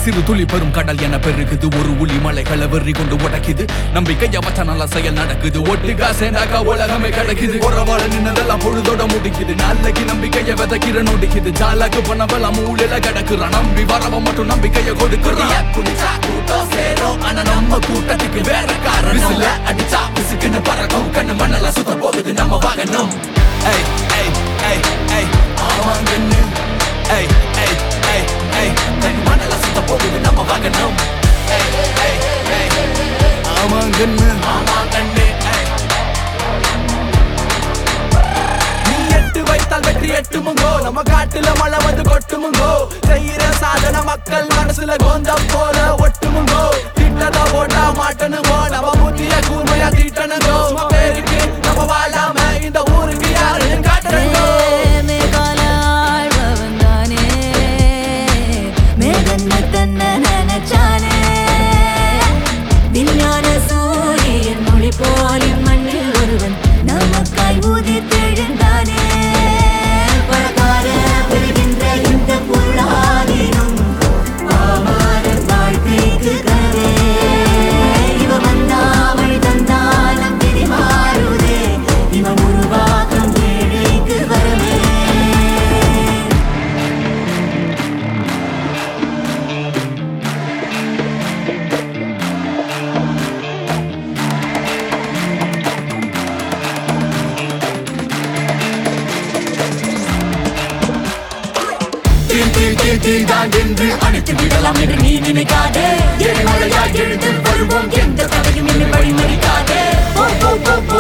சிறு துளி பெரும் கடல் என பெருகுது ஒரு உளி மலைகளை வெறி கொண்டு உடைக்குது நம்பிக்கைய வச்ச நல்ல செயல் நடக்குது ஒட்டுக்கா சேர்ந்தாக்கா உலகமே கிடைக்குது உறவாட நின்னதெல்லாம் பொழுதோட முடிக்குது நாளைக்கு நம்பிக்கைய விதைக்கிற நொடிக்குது ஜாலாக்கு பண்ணவெல்லாம் மூலையில கிடக்குறான் நம்பி வரவ மட்டும் நம்பிக்கைய கொடுக்குறான் குடிச்சா கூட்டம் சேரும் ஆனா நம்ம கூட்டத்துக்கு வேற காரணம் விசில அடிச்சா விசுக்குன்னு பறக்கும் கண்ணு மண்ணெல்லாம் சுத்த போகுது நம்ம வாகனம் ஏய் ஏய் ஏய் ஏய் ஆமாங்கன்னு ஏய் ஏய் ஏய் ஏய் கண்ணு மண்ணெல்லாம் சுத்த போகுது நம்ம வாகனம் ஏய் ஏய் ஏய் ஆமாங்கன்னு ஆமாங்கன்னு ஏய் நீ எட்டு வைத்தால் வெற்றி எட்டுமுங்கோ நம்ம காட்டுல மழை வந்து கொட்டுமுங்கோ செய்யற சாதனை மக்கள் மனசுல கோந்தம் போல ஒட்டுமுங்கோ திட்டத ஓட்டா மாட்டனுங்கோ நம்ம புத்திய கூர்மையா தீட்டனுங்கோ சும்மா பேருக்கு நம்ம வாழாம இந்த ஊருக்கு யாருன்னு காட்டணுங்கோ மேகால ஆழ்பவன் தானே மேகன்ன தன்ன நினைச்சானே விஞ்ஞான சூரியன் மொழி போல் மண்ணில் ஒருவன் நமக்காய் ஊதி தெழுந்தானே பணக்கார பெறுகின்ற இந்த பொருளாதீனம் ஆமார வாழ்க்கைக்கு கனவே இவன் வந்தாமல் தந்தாலும் விதி மாறுதே இவன் உருவாக்கம் ஏழைக்கு வரவே தீ தீ தீ தீ தான் என்று அணைத்து விடலாம் என்று நீ நினைக்காதே எரிமலையாய் எழுந்து வருவோம் எந்த தடையும் என்னை வழிமறிக்காதே போ போ போ